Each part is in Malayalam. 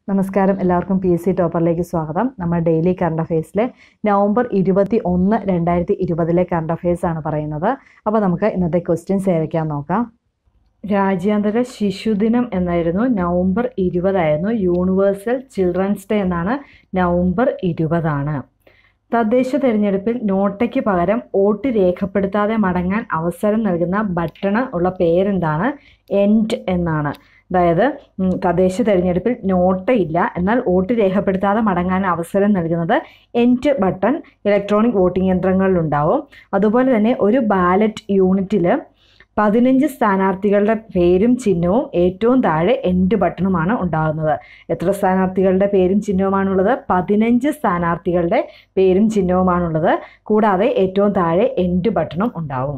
നമസ്കാരം എല്ലാവർക്കും പി എസ് സി ടോപ്പറിലേക്ക് സ്വാഗതം നമ്മൾ ഡെയിലി കറണ്ട് അഫയേഴ്സിലെ നവംബർ ഇരുപത്തി ഒന്ന് രണ്ടായിരത്തി ഇരുപതിലെ കറണ്ട് അഫയേഴ്സ് ആണ് പറയുന്നത് അപ്പോൾ നമുക്ക് ഇന്നത്തെ ക്വസ്റ്റ്യൻസ് ഏതൊക്കെയാണെന്ന് നോക്കാം രാജ്യാന്തര ശിശുദിനം എന്നായിരുന്നു നവംബർ ഇരുപതായിരുന്നു യൂണിവേഴ്സൽ ചിൽഡ്രൻസ് ഡേ എന്നാണ് നവംബർ ഇരുപതാണ് തദ്ദേശ തെരഞ്ഞെടുപ്പിൽ നോട്ടയ്ക്ക് പകരം വോട്ട് രേഖപ്പെടുത്താതെ മടങ്ങാൻ അവസരം നൽകുന്ന ബട്ടണ് ഉള്ള പേരെന്താണ് എൻഡ് എന്നാണ് അതായത് ഉം, തദ്ദേശ തെരഞ്ഞെടുപ്പിൽ നോട്ടയില്ല എന്നാൽ വോട്ട് രേഖപ്പെടുത്താതെ മടങ്ങാൻ അവസരം നൽകുന്നത് എൻഡ് ബട്ടൺ ഇലക്ട്രോണിക് വോട്ടിംഗ് യന്ത്രങ്ങളിലുണ്ടാവും അതുപോലെ തന്നെ ഒരു ബാലറ്റ് യൂണിറ്റിൽ പതിനഞ്ച് സ്ഥാനാർത്ഥികളുടെ പേരും ചിഹ്നവും ഏറ്റവും താഴെ എൻഡ് ബട്ടണുമാണ് ഉണ്ടാകുന്നത് എത്ര സ്ഥാനാർത്ഥികളുടെ പേരും ചിഹ്നവുമാണുള്ളത് പതിനഞ്ച് സ്ഥാനാർത്ഥികളുടെ പേരും ചിഹ്നവുമാണുള്ളത് കൂടാതെ ഏറ്റവും താഴെ എൻഡ് ബട്ടണും ഉണ്ടാവും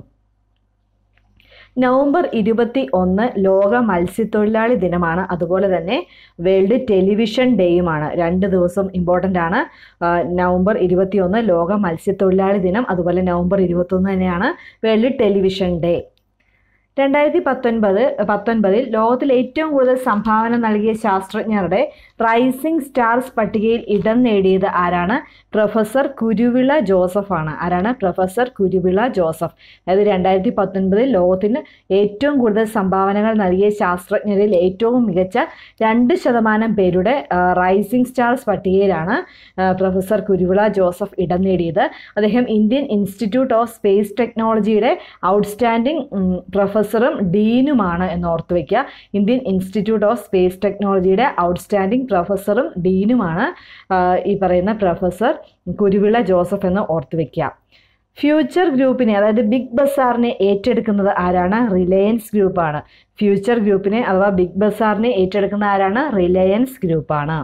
നവംബർ ഇരുപത്തി ഒന്ന് ലോക മത്സ്യത്തൊഴിലാളി ദിനമാണ് അതുപോലെ തന്നെ വേൾഡ് ടെലിവിഷൻ ഡേയുമാണ് രണ്ട് ദിവസം ഇമ്പോർട്ടൻ്റ് ആണ് ആ, നവംബർ ഇരുപത്തി ഒന്ന് ലോക മത്സ്യത്തൊഴിലാളി ദിനം അതുപോലെ നവംബർ ഇരുപത്തൊന്ന് തന്നെയാണ് വേൾഡ് ടെലിവിഷൻ ഡേ രണ്ടായിരത്തി പത്തൊൻപത് പത്തൊൻപതിൽ ലോകത്തിൽ ഏറ്റവും കൂടുതൽ സംഭാവന നൽകിയ ശാസ്ത്രജ്ഞരുടെ റൈസിംഗ് സ്റ്റാർസ് പട്ടികയിൽ ഇടം നേടിയത് ആരാണ് പ്രൊഫസർ കുരുവിള ജോസഫ് ആണ് ആരാണ് പ്രൊഫസർ കുരുവിള ജോസഫ് അതായത് രണ്ടായിരത്തി പത്തൊൻപതിൽ ലോകത്തിന് ഏറ്റവും കൂടുതൽ സംഭാവനകൾ നൽകിയ ശാസ്ത്രജ്ഞരിൽ ഏറ്റവും മികച്ച രണ്ട് ശതമാനം പേരുടെ ആ, റൈസിംഗ് സ്റ്റാർസ് പട്ടികയിലാണ് ആ, പ്രൊഫസർ കുരുവിള ജോസഫ് ഇടം നേടിയത് അദ്ദേഹം ഇന്ത്യൻ ഇൻസ്റ്റിറ്റ്യൂട്ട് ഓഫ് സ്പേസ് ടെക്നോളജിയുടെ ഔട്ട്സ്റ്റാൻഡിംഗ് ഉം, പ്രൊഫസറും ഡീനുമാണ് എന്ന് ഓർത്തു വയ്ക്കുക ഇന്ത്യൻ ഇൻസ്റ്റിറ്റ്യൂട്ട് ഓഫ് സ്പേസ് ടെക്നോളജിയുടെ ഔട്ട്സ്റ്റാൻഡിംഗ് പ്രൊഫസറും ഡീനുമാണ് ആ, ഈ പറയുന്ന പ്രൊഫസർ കുരുവിള ജോസഫ് എന്ന് ഓർത്തു വയ്ക്കുക ഫ്യൂച്ചർ ഗ്രൂപ്പിനെ അതായത് ബിഗ് ബസാറിനെ ഏറ്റെടുക്കുന്നത് ആരാണ് റിലയൻസ് ഗ്രൂപ്പാണ് ഫ്യൂച്ചർ ഗ്രൂപ്പിനെ അഥവാ ബിഗ് ബസാറിനെ ഏറ്റെടുക്കുന്ന ആരാണ് റിലയൻസ് ഗ്രൂപ്പാണ്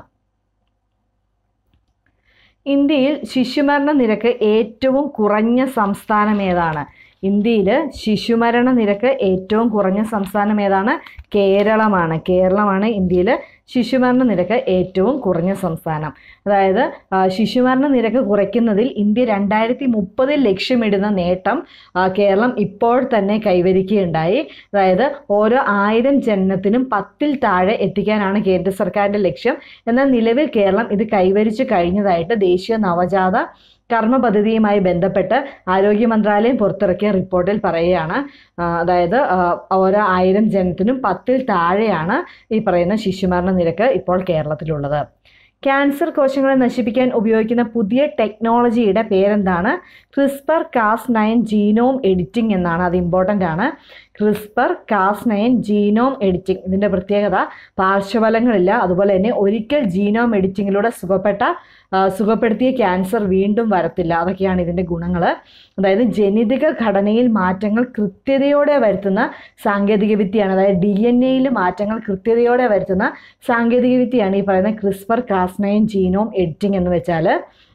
ഇന്ത്യയിൽ ശിശുമരണ നിരക്ക് ഏറ്റവും കുറഞ്ഞ സംസ്ഥാനം ഏതാണ് ഇന്ത്യയിൽ ശിശുമരണ നിരക്ക് ഏറ്റവും കുറഞ്ഞ സംസ്ഥാനം ഏതാണ് കേരളമാണ് കേരളമാണ് ഇന്ത്യയിൽ ശിശുമരണ നിരക്ക് ഏറ്റവും കുറഞ്ഞ സംസ്ഥാനം അതായത് ആ, ശിശുമരണ നിരക്ക് കുറയ്ക്കുന്നതിൽ ഇന്ത്യ രണ്ടായിരത്തി മുപ്പതിൽ ലക്ഷ്യമിടുന്ന നേട്ടം ആ, കേരളം ഇപ്പോൾ തന്നെ കൈവരിക്കുകയുണ്ടായി അതായത് ഓരോ ആയിരം ജനനത്തിനും പത്തിൽ താഴെ എത്തിക്കാനാണ് കേന്ദ്ര സർക്കാരിൻ്റെ ലക്ഷ്യം എന്നാൽ നിലവിൽ കേരളം ഇത് കൈവരിച്ചു കഴിഞ്ഞതായിട്ട് ദേശീയ നവജാത കർമ്മ പദ്ധതിയുമായി ബന്ധപ്പെട്ട് ആരോഗ്യ മന്ത്രാലയം പുറത്തിറക്കിയ റിപ്പോർട്ടിൽ പറയുകയാണ് ആ, അതായത് ആ, ഓരോ ആയിരം ജനത്തിനും പത്തിൽ താഴെയാണ് ഈ പറയുന്ന ശിശുമരണ നിരക്ക് ഇപ്പോൾ കേരളത്തിലുള്ളത് ക്യാൻസർ കോശങ്ങളെ നശിപ്പിക്കാൻ ഉപയോഗിക്കുന്ന പുതിയ ടെക്നോളജിയുടെ പേരെന്താണ് ക്രിസ്പർ കാസ് നയൻ ജീനോം എഡിറ്റിംഗ് എന്നാണ് അത് ഇമ്പോർട്ടൻ്റ് ആണ് ക്രിസ്പർ കാസ് നയൻ ജീനോം എഡിറ്റിംഗ് ഇതിൻ്റെ പ്രത്യേകത പാർശ്വഫലങ്ങളില്ല അതുപോലെ തന്നെ ഒരിക്കൽ ജീനോം എഡിറ്റിങ്ങിലൂടെ സുഖപ്പെട്ട ആ, സുഖപ്പെടുത്തിയ ക്യാൻസർ വീണ്ടും വരത്തില്ല അതൊക്കെയാണ് ഇതിൻ്റെ ഗുണങ്ങൾ അതായത് ജനിതക ഘടനയിൽ മാറ്റങ്ങൾ കൃത്യതയോടെ വരുത്തുന്ന സാങ്കേതികവിദ്യയാണ് അതായത് ഡി എൻ എയിൽ മാറ്റങ്ങൾ കൃത്യതയോടെ വരുത്തുന്ന സാങ്കേതികവിദ്യയാണ് ഈ പറയുന്ന ക്രിസ്പർ കാസ്നൈൻ ജീനോം എഡിറ്റിംഗ് എന്ന് വെച്ചാൽ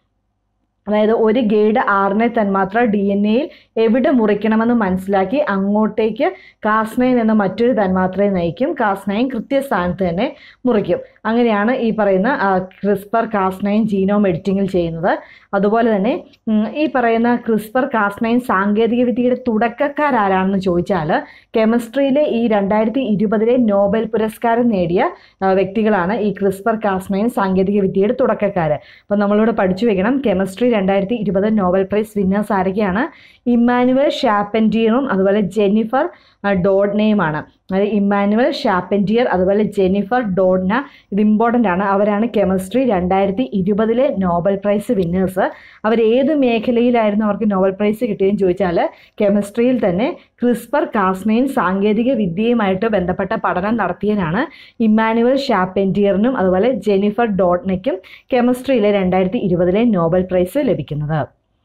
അതായത് ഒരു ഗൈഡ് ആറിനെ തന്മാത്ര ഡി എൻ എയിൽ എവിടെ മുറിക്കണമെന്ന് മനസ്സിലാക്കി അങ്ങോട്ടേക്ക് കാസ്നൈൻ എന്ന മറ്റൊരു തന്മാത്രയെ നയിക്കും കാസ്നൈൻ കൃത്യസ്ഥാനത്ത് തന്നെ മുറിക്കും അങ്ങനെയാണ് ഈ പറയുന്ന ആ, ക്രിസ്പർ കാസ്നൈൻ ജീനോം എഡിറ്റിങ്ങിൽ ചെയ്യുന്നത് അതുപോലെ തന്നെ ഉം, ഈ പറയുന്ന ക്രിസ്പർ കാസ്നൈൻ സാങ്കേതിക വിദ്യയുടെ തുടക്കക്കാരാരാണെന്ന് ചോദിച്ചാൽ കെമിസ്ട്രിയിലെ ഈ രണ്ടായിരത്തി ഇരുപതിലെ നോബൽ പുരസ്കാരം നേടിയ ആ, വ്യക്തികളാണ് ഈ ക്രിസ്പർ കാസ്നൈൻ സാങ്കേതിക വിദ്യയുടെ തുടക്കക്കാർ അപ്പോൾ നമ്മളിവിടെ പഠിച്ചു വെക്കണം കെമിസ്ട്രി രണ്ടായിരത്തി ഇരുപത് നോബൽ പ്രൈസ് വിന്നേഴ്സ് ആരൊക്കെയാണ് ഇമ്മാനുവൽ ഷാപ്പൻറ്റിയറും അതുപോലെ ജെന്നിഫർ ആ, ഡോഡ്നയുമാണ് അതായത് ഇമ്മാനുവൽ ഷാപ്പൻറ്റിയർ അതുപോലെ ജെന്നിഫർ ഡോഡ്ന ഇത് ഇമ്പോർട്ടൻ്റ് ആണ് അവരാണ് കെമിസ്ട്രി രണ്ടായിരത്തി ഇരുപതിലെ നോബൽ പ്രൈസ് വിന്നേഴ്സ് അവർ ഏത് മേഖലയിലായിരുന്നു അവർക്ക് നോബൽ പ്രൈസ് കിട്ടിയതെന്ന് ചോദിച്ചാൽ കെമിസ്ട്രിയിൽ തന്നെ ക്രിസ്പർ കാസ്നൈൻ സാങ്കേതിക വിദ്യയുമായിട്ട് ബന്ധപ്പെട്ട പഠനം നടത്തിയതിനാണ് ഇമ്മാനുവൽ ഷാപ്പൻറ്റിയറിനും അതുപോലെ ജെന്നിഫർ ഡോഡ്നയ്ക്കും കെമിസ്ട്രിയിലെ രണ്ടായിരത്തി ഇരുപതിലെ നോബൽ പ്രൈസ് ലഭിക്കുന്നത്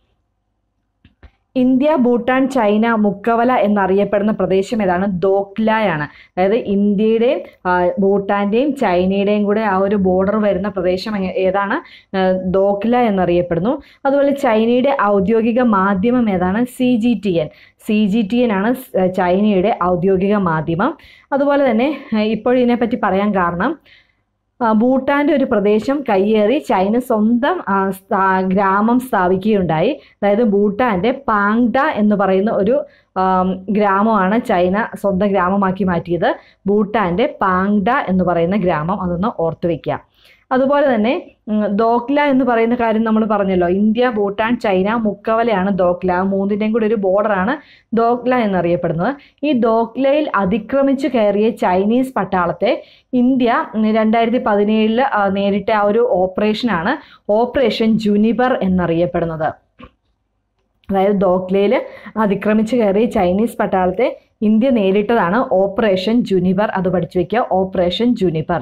ഇന്ത്യ ഭൂട്ടാൻ ചൈന മുക്കവല എന്നറിയപ്പെടുന്ന പ്രദേശം ഏതാണ് ദോക്ലായാണ് അതായത് ഇന്ത്യയുടെയും ആ, ഭൂട്ടാൻ്റെയും ചൈനയുടെയും കൂടെ ആ ഒരു ബോർഡർ വരുന്ന പ്രദേശം എങ്ങ- ഏതാണ് ആ, ദോക്ല എന്നറിയപ്പെടുന്നു അതുപോലെ ചൈനയുടെ ഔദ്യോഗിക മാധ്യമം ഏതാണ് C G T N C G T N ആണ് സ്- ചൈനയുടെ ഔദ്യോഗിക മാധ്യമം അതുപോലെ തന്നെ ആ, ഇപ്പോൾ ഇതിനെപ്പറ്റി പറയാൻ കാരണം ആ, ഭൂട്ടാന്റെ ഒരു പ്രദേശം കയ്യേറി ചൈന സ്വന്തം ആ, സ്ഥാ- ഗ്രാമം സ്ഥാപിക്കുകയുണ്ടായി അതായത് ഭൂട്ടാന്റെ പാങ്ഡ എന്ന് പറയുന്ന ഒരു ആം, ഗ്രാമമാണ് ചൈന സ്വന്തം ഗ്രാമമാക്കി മാറ്റിയത് ഭൂട്ടാൻ്റെ പാങ്ഡ എന്ന് പറയുന്ന ഗ്രാമം അതൊന്ന് ഓർത്ത് വയ്ക്കുക അതുപോലെ തന്നെ ഉം, ദോക്ല എന്ന് പറയുന്ന കാര്യം നമ്മൾ പറഞ്ഞല്ലോ ഇന്ത്യ ഭൂട്ടാൻ ചൈന മുക്കവലയാണ് ദോക്ല ആ മൂന്നിൻ്റെയും കൂടി ഒരു ബോർഡറാണ് ദോക്ല എന്നറിയപ്പെടുന്നത് ഈ ദോക്ലയിൽ അതിക്രമിച്ചു കയറിയ ചൈനീസ് പട്ടാളത്തെ ഇന്ത്യ രണ്ടായിരത്തി പതിനേഴില് നേരിട്ട ആ ഒരു ഓപ്പറേഷനാണ് ഓപ്പറേഷൻ ജുനിബർ എന്നറിയപ്പെടുന്നത് അതായത് ദോക്ലയിൽ അതിക്രമിച്ചു കയറിയ ചൈനീസ് പട്ടാളത്തെ ഇന്ത്യ നേരിട്ടതാണ് ഓപ്പറേഷൻ ജുനിബർ അത് പഠിച്ചു വെക്കുക ഓപ്പറേഷൻ ജുനിബർ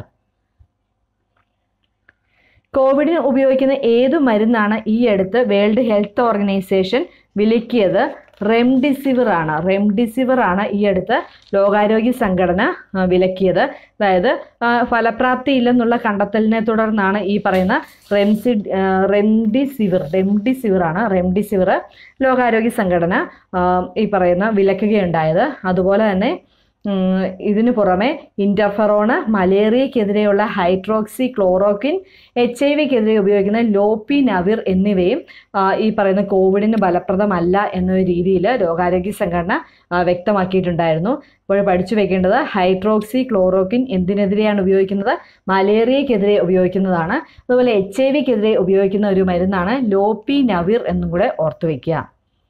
കോവിഡിന് ഉപയോഗിക്കുന്ന ഏതു മരുന്നാണ് ഈ അടുത്ത് വേൾഡ് ഹെൽത്ത് ഓർഗനൈസേഷൻ വിലക്കിയത് റെംഡിസിവിർ ആണ് റെംഡിസിവിർ ആണ് ഈ അടുത്ത് ലോകാരോഗ്യ സംഘടന ആ, വിലക്കിയത് അതായത് ആ, ഫലപ്രാപ്തി ഇല്ലെന്നുള്ള കണ്ടെത്തലിനെ തുടർന്നാണ് ഈ പറയുന്ന റെംസി ആ, റെംഡിസിവിർ റെംഡിസിവിർ ആണ് റെംഡിസിവിർ ലോകാരോഗ്യ സംഘടന ആ, ഈ പറയുന്ന വിലക്കുകയുണ്ടായത് അതുപോലെ തന്നെ ഉം, ഇതിനു പുറമെ ഇൻറ്റർഫെറോണ് മലേറിയക്കെതിരെയുള്ള ഹൈഡ്രോക്സി ക്ലോറോക്വിൻ എച്ച് ഐ വിക്കെതിരെ ഉപയോഗിക്കുന്ന ലോപ്പി നവിർ എന്നിവയും ആ, ഈ പറയുന്ന കോവിഡിന് ഫലപ്രദമല്ല എന്ന രീതിയിൽ ലോകാരോഗ്യ സംഘടന ആ, വ്യക്തമാക്കിയിട്ടുണ്ടായിരുന്നു അപ്പോൾ പഠിച്ചു വെക്കേണ്ടത് ഹൈഡ്രോക്സി ക്ലോറോക്വിൻ എന്തിനെതിരെയാണ് ഉപയോഗിക്കുന്നത് മലേറിയക്കെതിരെ ഉപയോഗിക്കുന്നതാണ് അതുപോലെ എച്ച് ഐ വിക്കെതിരെ ഉപയോഗിക്കുന്ന ഒരു മരുന്നാണ് ലോപ്പി നവിർ എന്നും കൂടെ ഓർത്തു വയ്ക്കുക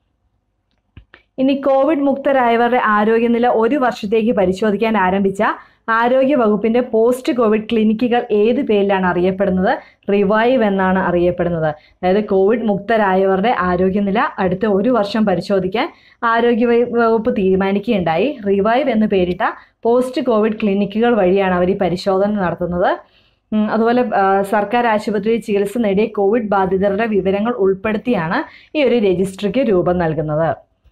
ഇനി കോവിഡ് മുക്തരായവരുടെ ആരോഗ്യനില ഒരു വർഷത്തേക്ക് പരിശോധിക്കാൻ ആരംഭിച്ച ആരോഗ്യ വകുപ്പിന്റെ പോസ്റ്റ് കോവിഡ് ക്ലിനിക്കുകൾ ഏത് പേരിലാണ് അറിയപ്പെടുന്നത് റിവൈവ് എന്നാണ് അറിയപ്പെടുന്നത് അതായത് കോവിഡ് മുക്തരായവരുടെ ആരോഗ്യനില അടുത്ത ഒരു വർഷം പരിശോധിക്കാൻ ആരോഗ്യ വ- വകുപ്പ് തീരുമാനിക്കുകയുണ്ടായി റിവൈവ് എന്ന് പേരിട്ട പോസ്റ്റ് കോവിഡ് ക്ലിനിക്കുകൾ വഴിയാണ് അവർ ഈ പരിശോധന നടത്തുന്നത് ഉം, അതുപോലെ ആ, സർക്കാർ ആശുപത്രിയിൽ ചികിത്സ നേടിയ കോവിഡ് ബാധിതരുടെ വിവരങ്ങൾ ഉൾപ്പെടുത്തിയാണ് ഈ ഒരു രജിസ്ട്രിക്ക് രൂപം നൽകുന്നത്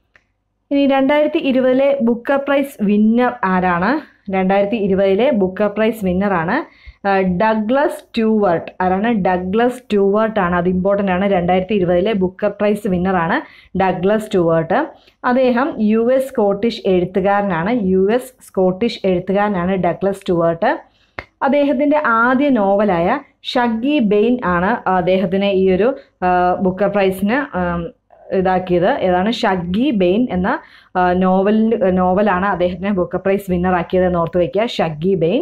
ഇനി രണ്ടായിരത്തി ഇരുപതിലെ ബുക്കർ പ്രൈസ് വിന്നർ ആരാണ് രണ്ടായിരത്തി ഇരുപതിലെ ബുക്കർ പ്രൈസ് വിന്നറാണ് ഡഗ്ലസ് ട്യൂവർട്ട് ആരാണ് ഡഗ്ലസ് ട്യൂവർട്ട് ആണ് അത് ഇമ്പോർട്ടൻ്റ് ആണ് രണ്ടായിരത്തി ഇരുപതിലെ ബുക്കർ പ്രൈസ് വിന്നറാണ് ഡഗ്ലസ് ട്യൂവർട്ട് അദ്ദേഹം യു എസ് സ്കോട്ടിഷ് എഴുത്തുകാരനാണ് യു എസ് സ്കോട്ടിഷ് എഴുത്തുകാരനാണ് ഡഗ്ലസ് ട്യൂവർട്ട് അദ്ദേഹത്തിൻ്റെ ആദ്യ നോവലായ ഷഗ്ഗി ബെയിൻ ആണ് അദ്ദേഹത്തിന് ഈ ഒരു ആ, ബുക്കർ പ്രൈസിന് ആം, ഇതാക്കിയത് ഏതാണ് ഷഗ്ഗി ബെയിൻ എന്ന ആ, നോവൽ നോവലാണ് അദ്ദേഹത്തിന് ബുക്കർ പ്രൈസ് വിന്നർ ആക്കിയത് എന്ന് ഓർത്ത് വയ്ക്കുക ഷഗ്ഗി ബെയിൻ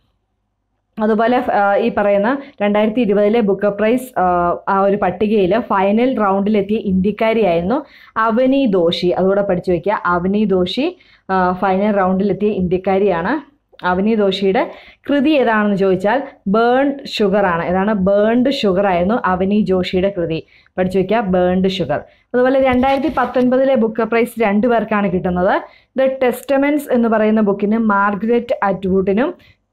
അതുപോലെ ആ, ഈ പറയുന്ന രണ്ടായിരത്തി ഇരുപതിലെ ബുക്കർ പ്രൈസ് ആ, ആ ഒരു പട്ടികയിൽ ഫൈനൽ റൗണ്ടിലെത്തിയ ഇന്ത്യക്കാരിയായിരുന്നു അവനി ദോഷി അതുകൂടെ പഠിച്ചു വയ്ക്കുക അവനി ദോഷി ആ, ഫൈനൽ റൗണ്ടിലെത്തിയ ഇന്ത്യക്കാരിയാണ് അവനി ദോഷിയുടെ കൃതി ഏതാണെന്ന് ചോദിച്ചാൽ ബേൺഡ് ഷുഗർ ആണ് ഏതാണ് ബേൺഡ് ഷുഗർ ആയിരുന്നു അവനി ജോഷിയുടെ കൃതി പഠിച്ചു വയ്ക്കുക ബേൺഡ് ഷുഗർ അതുപോലെ രണ്ടായിരത്തി പത്തൊൻപതിലെ ബുക്കർ പ്രൈസ് രണ്ടു പേർക്കാണ് കിട്ടുന്നത് ദ ടെസ്റ്റമെൻറ്റ്സ് എന്ന് പറയുന്ന ബുക്കിന് മാർഗ്രറ്റ് അറ്റ്വുഡിനും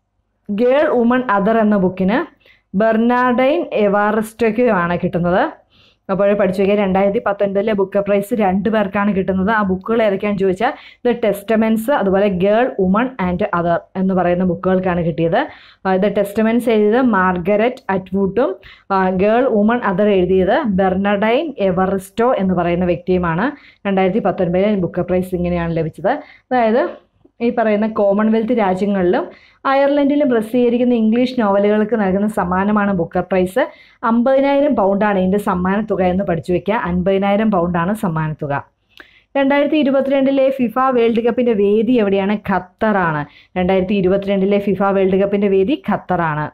ഗേൾ വുമൺ അതർ എന്ന ബുക്കിന് ബെർണാഡൈൻ എവാറിസ്റ്റോയ്ക്കുമാണ് കിട്ടുന്നത് അപ്പോൾ പഠിച്ചു വയ്ക്കുക രണ്ടായിരത്തി പത്തൊൻപതിലെ ബുക്ക് പ്രൈസ് രണ്ട് പേർക്കാണ് കിട്ടുന്നത് ആ ബുക്കുകൾ ഏതൊക്കെയാണെന്ന് ചോദിച്ചാൽ ദ ടെസ്റ്റമെൻറ്റ്സ് അതുപോലെ ഗേൾ വുമൺ ആൻഡ് അതർ എന്ന് പറയുന്ന ബുക്കുകൾക്കാണ് കിട്ടിയത് ദ ടെസ്റ്റമെൻറ്റ്സ് എഴുതിയത് മാർഗരറ്റ് അറ്റ്വുഡും ഗേൾ വുമൺ അതർ എഴുതിയത് ബെർണഡൈൻ എവറിസ്റ്റോ എന്ന് പറയുന്ന വ്യക്തിയുമാണ് രണ്ടായിരത്തി പത്തൊൻപതിലെ ബുക്ക് പ്രൈസ് ഇങ്ങനെയാണ് ലഭിച്ചത് അതായത് ഈ പറയുന്ന കോമൺവെൽത്ത് രാജ്യങ്ങളിലും അയർലൻഡിലും പ്രസിദ്ധീകരിക്കുന്ന ഇംഗ്ലീഷ് നോവലുകൾക്ക് നൽകുന്ന സമ്മാനമാണ് ബുക്കർ പ്രൈസ് അമ്പതിനായിരം പൗണ്ടാണ് ഇതിൻ്റെ സമ്മാനത്തുക എന്ന് പഠിച്ചു വെക്കുക അൻപതിനായിരം പൗണ്ടാണ് സമ്മാനത്തുക രണ്ടായിരത്തി ഇരുപത്തിരണ്ടിലെ ഫിഫ വേൾഡ് കപ്പിൻ്റെ വേദി എവിടെയാണ് ഖത്തറാണ് രണ്ടായിരത്തി ഇരുപത്തിരണ്ടിലെ ഫിഫ വേൾഡ് കപ്പിൻ്റെ വേദി ഖത്തറാണ്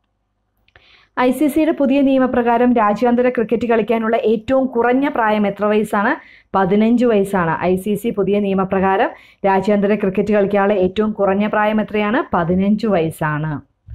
ഐ സി സിയുടെ പുതിയ നിയമപ്രകാരം രാജ്യാന്തര ക്രിക്കറ്റ് കളിക്കാനുള്ള ഏറ്റവും കുറഞ്ഞ പ്രായം എത്ര വയസ്സാണ് പതിനഞ്ച് വയസ്സാണ് ഐ സി സി പുതിയ നിയമപ്രകാരം രാജ്യാന്തര ക്രിക്കറ്റ് കളിക്കാനുള്ള ഏറ്റവും കുറഞ്ഞ പ്രായം എത്രയാണ് പതിനഞ്ച് വയസ്സാണ്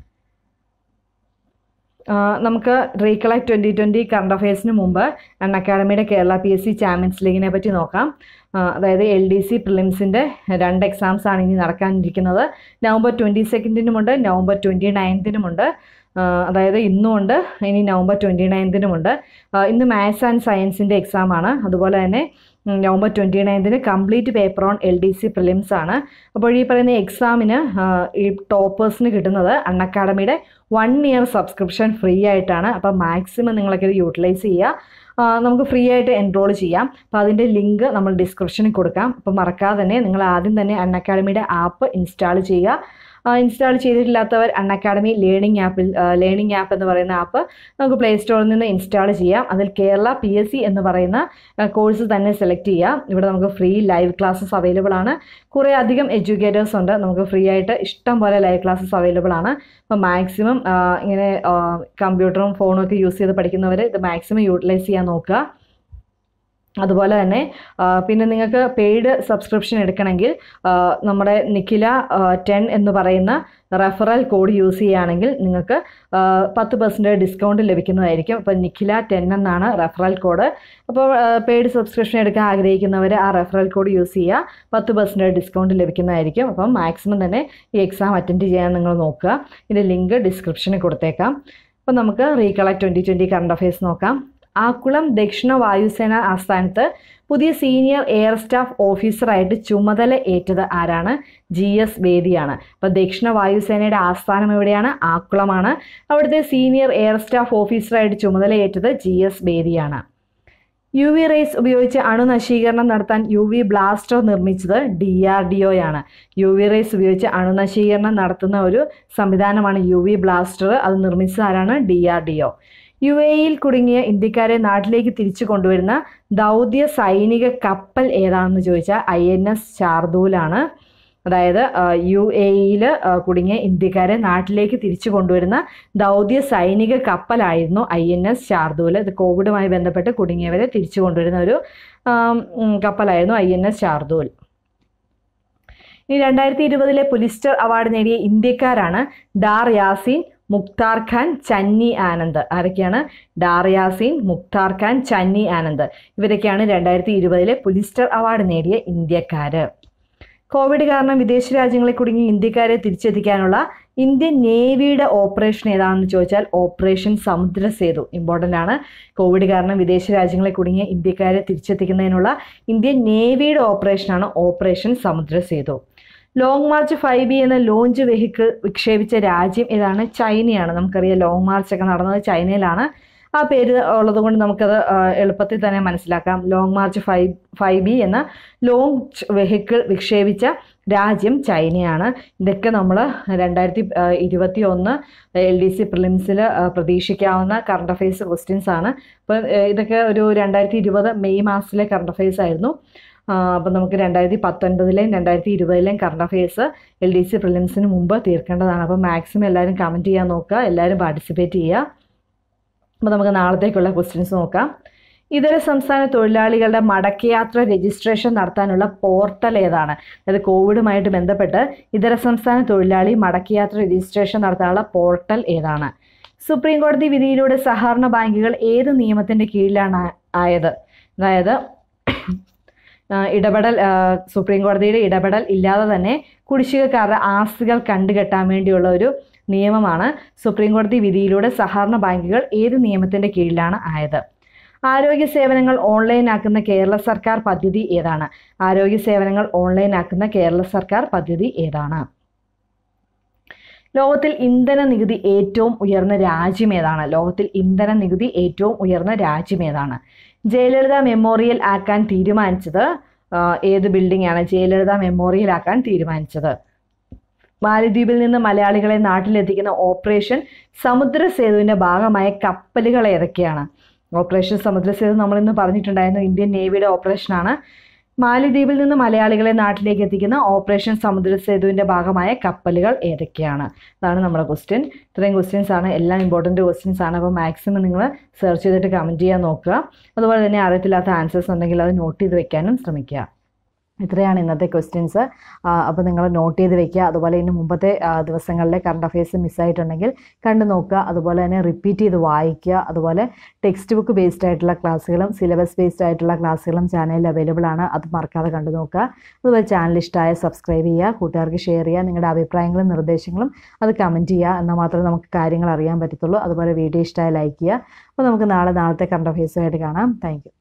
ആ, നമുക്ക് റീകളക്ട് ട്വൻറ്റി ട്വൻറ്റി കറണ്ട് അഫയേഴ്സിന് മുമ്പ് അൺ അക്കാഡമിയുടെ Kerala P S C champions ലീഗിനെ പറ്റി നോക്കാം ആ, അതായത് എൽ ഡി സി പ്രിലിംസിൻ്റെ രണ്ട് എക്സാംസ് ആണ് ഇനി നടക്കാനിരിക്കുന്നത് നവംബർ ട്വൻറ്റി സെക്കൻഡിനുമുണ്ട് നവംബർ ട്വൻറ്റി നയൻത്തിനുമുണ്ട് അതായത് ഇന്നുമുണ്ട് ഇനി നവംബർ ട്വൻറ്റി നയൻത്തിനുമുണ്ട് ഇന്ന് മാത്സ് ആൻഡ് സയൻസിൻ്റെ എക്സാമാണ് അതുപോലെ തന്നെ ഉം, നവംബർ ട്വൻറ്റി നയൻത്തിന് complete paper on L D C prelims ആണ് അപ്പോൾ ഈ പറയുന്ന എക്സാമിന് ഈ ടോപ്പേഴ്സിന് കിട്ടുന്നത് അൺ അക്കാഡമിയുടെ വൺ ഇയർ സബ്സ്ക്രിപ്ഷൻ ഫ്രീ ആയിട്ടാണ് അപ്പോൾ മാക്സിമം നിങ്ങളൊക്കെ ഇത് യൂട്ടിലൈസ് ചെയ്യുക ആ, നമുക്ക് ഫ്രീ ആയിട്ട് എൻറോൾ ചെയ്യാം അപ്പോൾ അതിൻ്റെ ലിങ്ക് നമ്മൾ ഡിസ്ക്രിപ്ഷനിൽ കൊടുക്കാം അപ്പോൾ മറക്കാതെ തന്നെ നിങ്ങൾ ആദ്യം തന്നെ അൺ അക്കാഡമിയുടെ ആപ്പ് ഇൻസ്റ്റാൾ ചെയ്യുക ഇൻസ്റ്റാൾ ചെയ്തിട്ടില്ലാത്തവർ അൺ അക്കാഡമി ലേണിംഗ് ആപ്പിൽ ലേണിംഗ് ആപ്പ് എന്ന് പറയുന്ന ആപ്പ് നമുക്ക് പ്ലേ സ്റ്റോറിൽ നിന്ന് ഇൻസ്റ്റാൾ ചെയ്യാം അതിൽ കേരള പി എസ് സി എന്ന് പറയുന്ന കോഴ്സ് തന്നെ സെലക്ട് ചെയ്യാം ഇവിടെ നമുക്ക് ഫ്രീ ലൈവ് ക്ലാസ്സസ് അവൈലബിൾ ആണ് കുറേ അധികം എഡ്യൂക്കേറ്റേഴ്സ് ഉണ്ട് നമുക്ക് ഫ്രീ ആയിട്ട് ഇഷ്ടം പോലെ ലൈവ് ക്ലാസ്സസ് അവൈലബിൾ ആണ് അപ്പോൾ മാക്സിമം ഇങ്ങനെ കമ്പ്യൂട്ടറും ഫോണും ഒക്കെ യൂസ് ചെയ്ത് പഠിക്കുന്നവർ ഇത് മാക്സിമം യൂട്ടിലൈസ് ചെയ്യാൻ നോക്കുക അതുപോലെ തന്നെ ആ, പിന്നെ നിങ്ങൾക്ക് പെയ്ഡ് സബ്സ്ക്രിപ്ഷൻ എടുക്കണമെങ്കിൽ ആ, നമ്മുടെ നിഖില ടെൻ എന്ന് പറയുന്ന റെഫറൽ കോഡ് യൂസ് ചെയ്യുകയാണെങ്കിൽ നിങ്ങൾക്ക് ആ, പത്ത് പെർസെൻറ്റേജ് ഡിസ്കൗണ്ട് ലഭിക്കുന്നതായിരിക്കും അപ്പോൾ നിഖില ടെൻ എന്നാണ് റെഫറൽ കോഡ് അപ്പോൾ പെയ്ഡ് സബ്സ്ക്രിപ്ഷൻ എടുക്കാൻ ആഗ്രഹിക്കുന്നവർ ആ റെഫറൽ കോഡ് യൂസ് ചെയ്യുക പത്ത് പെർസെൻറ്റേജ് ഡിസ്കൗണ്ട് ലഭിക്കുന്നതായിരിക്കും അപ്പം മാക്സിമം തന്നെ ഈ എക്സാം അറ്റൻഡ് ചെയ്യാൻ നിങ്ങൾ നോക്കുക ഇതിൻ്റെ ലിങ്ക് ഡിസ്ക്രിപ്ഷനിൽ കൊടുത്തേക്കാം അപ്പോൾ നമുക്ക് recollect twenty twenty current affairs നോക്കാം ആക്കുളം ദക്ഷിണ വായുസേന ആസ്ഥാനത്ത് പുതിയ സീനിയർ എയർ സ്റ്റാഫ് ഓഫീസറായിട്ട് ചുമതല ഏറ്റത് ആരാണ് ജി എസ് ബേദിയാണ് അപ്പോൾ ദക്ഷിണ വായുസേനയുടെ ആസ്ഥാനം എവിടെയാണ് ആക്കുളമാണ് അവിടുത്തെ സീനിയർ എയർ സ്റ്റാഫ് ഓഫീസറായിട്ട് ചുമതല ഏറ്റത് ജി എസ് ബേദിയാണ് യു വി റേസ് ഉപയോഗിച്ച് അണുനശീകരണം നടത്താൻ യു വി ബ്ലാസ്റ്റർ നിർമ്മിച്ചത് ഡി ആർ ഡി ഒയാണ് യു വി റേസ് ഉപയോഗിച്ച് അണുനശീകരണം നടത്തുന്ന ഒരു സംവിധാനമാണ് യു വി ബ്ലാസ്റ്റർ അത് നിർമ്മിച്ചത് ആരാണ് D R D O U എയിൽ കുടുങ്ങിയ ഇന്ത്യക്കാരെ നാട്ടിലേക്ക് തിരിച്ചു കൊണ്ടുവരുന്ന ദൗത്യ സൈനിക കപ്പൽ ഏതാണെന്ന് ചോദിച്ചാൽ ഐ എൻ എസ് ശാർദൂലാണ് അതായത് യു എയിൽ കുടുങ്ങിയ ഇന്ത്യക്കാരെ നാട്ടിലേക്ക് തിരിച്ചു കൊണ്ടുവരുന്ന ദൗത്യ സൈനിക കപ്പലായിരുന്നു ഐ എൻ എസ് ശാർദൂൽ ഇത് കോവിഡുമായി ബന്ധപ്പെട്ട് കുടുങ്ങിയവരെ തിരിച്ചു കൊണ്ടുവരുന്ന ഒരു ആം, ഉം, കപ്പലായിരുന്നു ഐ എൻ എസ് ശാർദൂൽ ഇനി രണ്ടായിരത്തി ഇരുപതിലെ പുലിസ്റ്റർ അവാർഡ് നേടിയ ഇന്ത്യക്കാരാണ് ഡാർ യാസീൻ മുക്താർ ഖാൻ ചന്നി ആനന്ദ് ആരൊക്കെയാണ് ഡാർ യാസീൻ മുക്താർ ഖാൻ ചന്നി ആനന്ദ് ഇവരൊക്കെയാണ് രണ്ടായിരത്തി ഇരുപതിലെ പുലിസ്റ്റർ അവാർഡ് നേടിയ ഇന്ത്യക്കാര് കോവിഡ് കാരണം വിദേശ രാജ്യങ്ങളിൽ കുടുങ്ങി ഇന്ത്യക്കാരെ തിരിച്ചെത്തിക്കാനുള്ള ഇന്ത്യൻ നേവിയുടെ ഓപ്പറേഷൻ ഏതാണെന്ന് ചോദിച്ചാൽ ഓപ്പറേഷൻ സമുദ്ര സേതു ഇമ്പോർട്ടൻ്റ് ആണ് കോവിഡ് കാരണം വിദേശ രാജ്യങ്ങളിൽ കുടുങ്ങിയ ഇന്ത്യക്കാരെ തിരിച്ചെത്തിക്കുന്നതിനുള്ള ഇന്ത്യൻ നേവിയുടെ ഓപ്പറേഷനാണ് operation Samudra Setu long march five B എന്ന ലോഞ്ച് വെഹിക്കിൾ വിക്ഷേപിച്ച രാജ്യം ഏതാണ് ചൈനയാണ് നമുക്കറിയാം ലോങ് മാർച്ച് ഒക്കെ നടന്നത് ചൈനയിലാണ് ആ പേര് ഉള്ളത് കൊണ്ട് നമുക്കത് ആ, എളുപ്പത്തിൽ തന്നെ മനസ്സിലാക്കാം long march five five B എന്ന ലോഞ്ച് വെഹിക്കിൾ വിക്ഷേപിച്ച രാജ്യം ചൈനയാണ് ഇതൊക്കെ നമ്മൾ രണ്ടായിരത്തി ഇരുപത്തി ഒന്ന് എൽ ഡി സി പ്രിലിംസിൽ പ്രതീക്ഷിക്കാവുന്ന കറണ്ട് അഫയേഴ്സ് ക്വസ്റ്റ്യൻസ് ആണ് അപ്പോൾ ഇതൊക്കെ ഒരു രണ്ടായിരത്തി ഇരുപത് മെയ് മാസത്തിലെ കറണ്ട് അഫയേഴ്സ് ആയിരുന്നു അപ്പം നമുക്ക് രണ്ടായിരത്തി പത്തൊൻപതിലെയും രണ്ടായിരത്തി ഇരുപതിലെയും current affairs L D C പ്രിലിംസിന് മുമ്പ് തീർക്കേണ്ടതാണ് അപ്പോൾ മാക്സിമം എല്ലാവരും കമൻറ്റ് ചെയ്യാൻ നോക്കുക എല്ലാവരും പാർട്ടിസിപ്പേറ്റ് ചെയ്യുക അപ്പോൾ നമുക്ക് നാളത്തേക്കുള്ള ക്വസ്റ്റ്യൻസ് നോക്കാം ഇതര സംസ്ഥാന തൊഴിലാളികളുടെ മടക്കയാത്ര രജിസ്ട്രേഷൻ നടത്താനുള്ള പോർട്ടൽ ഏതാണ് അതായത് കോവിഡുമായിട്ട് ബന്ധപ്പെട്ട് ഇതര സംസ്ഥാന തൊഴിലാളി മടക്കയാത്ര രജിസ്ട്രേഷൻ നടത്താനുള്ള പോർട്ടൽ ഏതാണ് സുപ്രീം കോടതി വിധിയിലൂടെ സഹകരണ ബാങ്കുകൾ ഏത് നിയമത്തിൻ്റെ കീഴിലാണ് ആയത് അതായത് ആ, ഇടപെടൽ ആ, സുപ്രീം കോടതിയുടെ ഇടപെടൽ ഇല്ലാതെ തന്നെ കുടിശ്ശികക്കാരുടെ ആസ്തികൾ കണ്ടുകെട്ടാൻ വേണ്ടിയുള്ള ഒരു നിയമമാണ് സുപ്രീം കോടതി വിധിയിലൂടെ സഹകരണ ബാങ്കുകൾ ഏത് നിയമത്തിന്റെ കീഴിലാണ് ആയത് ആരോഗ്യ സേവനങ്ങൾ ഓൺലൈനാക്കുന്ന കേരള സർക്കാർ പദ്ധതി ഏതാണ് ആരോഗ്യ സേവനങ്ങൾ ഓൺലൈനാക്കുന്ന കേരള സർക്കാർ പദ്ധതി ഏതാണ് ലോകത്തിൽ ഇന്ധന നികുതി ഏറ്റവും ഉയർന്ന രാജ്യം ഏതാണ് ലോകത്തിൽ ഇന്ധന നികുതി ഏറ്റവും ഉയർന്ന രാജ്യം ഏതാണ് ജയലളിത മെമ്മോറിയൽ ആക്കാൻ തീരുമാനിച്ചത് ആ, ഏത് ബിൽഡിംഗ് ആണ് ജയലളിത മെമ്മോറിയൽ ആക്കാൻ തീരുമാനിച്ചത് മാലദ്വീപിൽ നിന്ന് മലയാളികളെ നാട്ടിലെത്തിക്കുന്ന ഓപ്പറേഷൻ സമുദ്ര സേതുവിൻ്റെ ഭാഗമായ കപ്പലുകൾ ഏതൊക്കെയാണ് ഓപ്പറേഷൻ സമുദ്ര സേതു നമ്മളിന്ന് പറഞ്ഞിട്ടുണ്ടായിരുന്നു ഇന്ത്യൻ നേവിയുടെ ഓപ്പറേഷനാണ് മാലദ്വീപിൽ നിന്ന് മലയാളികളെ നാട്ടിലേക്ക് എത്തിക്കുന്ന ഓപ്പറേഷൻ സമുദ്ര സേതുവിൻ്റെ ഭാഗമായ കപ്പലുകൾ ഏതൊക്കെയാണ് അതാണ് നമ്മുടെ ക്വസ്റ്റ്യൻ ഇത്രയും ക്വസ്റ്റ്യൻസ് ആണ് എല്ലാം ഇമ്പോർട്ടൻറ്റ് ക്വസ്റ്റ്യൻസ് ആണ് അപ്പോൾ മാക്സിമം നിങ്ങൾ സെർച്ച് ചെയ്തിട്ട് കമൻറ്റ് ചെയ്യാൻ നോക്കുക അതുപോലെ തന്നെ അറിയത്തില്ലാത്ത ആൻസേഴ്സ് ഉണ്ടെങ്കിൽ അത് നോട്ട് ചെയ്ത് വെക്കാനും ശ്രമിക്കുക ഇത്രയാണ് ഇന്നത്തെ ക്വസ്റ്റ്യൻസ് അപ്പോൾ നിങ്ങൾ നോട്ട് ചെയ്ത് വെക്കുക അതുപോലെ ഇനി മുമ്പത്തെ ആ, ദിവസങ്ങളിലെ കറണ്ട് അഫയേഴ്സ് മിസ്സായിട്ടുണ്ടെങ്കിൽ കണ്ടു നോക്കുക അതുപോലെ തന്നെ റിപ്പീറ്റ് ചെയ്ത് വായിക്കുക അതുപോലെ ടെക്സ്റ്റ് ബുക്ക് ബേസ്ഡ് ആയിട്ടുള്ള ക്ലാസ്സുകളും സിലബസ് ബേസ്ഡ് ആയിട്ടുള്ള ക്ലാസ്സുകളും ചാനലിൽ അവൈലബിൾ ആണ് അത് മറക്കാതെ കണ്ടു നോക്കുക അതുപോലെ ചാനൽ ഇഷ്ടമായ സബ്സ്ക്രൈബ് ചെയ്യുക കൂട്ടുകാർക്ക് ഷെയർ ചെയ്യുക നിങ്ങളുടെ അഭിപ്രായങ്ങളും നിർദ്ദേശങ്ങളും അത് കമൻറ്റ് ചെയ്യുക എന്നാൽ മാത്രമേ നമുക്ക് കാര്യങ്ങൾ അറിയാൻ പറ്റത്തുള്ളൂ അതുപോലെ വീഡിയോ ഇഷ്ടമായ ലൈക്ക് ചെയ്യുക അപ്പോൾ നമുക്ക് നാളെ നാളത്തെ കറണ്ട് അഫയേഴ്സുമായിട്ട് കാണാം താങ്ക്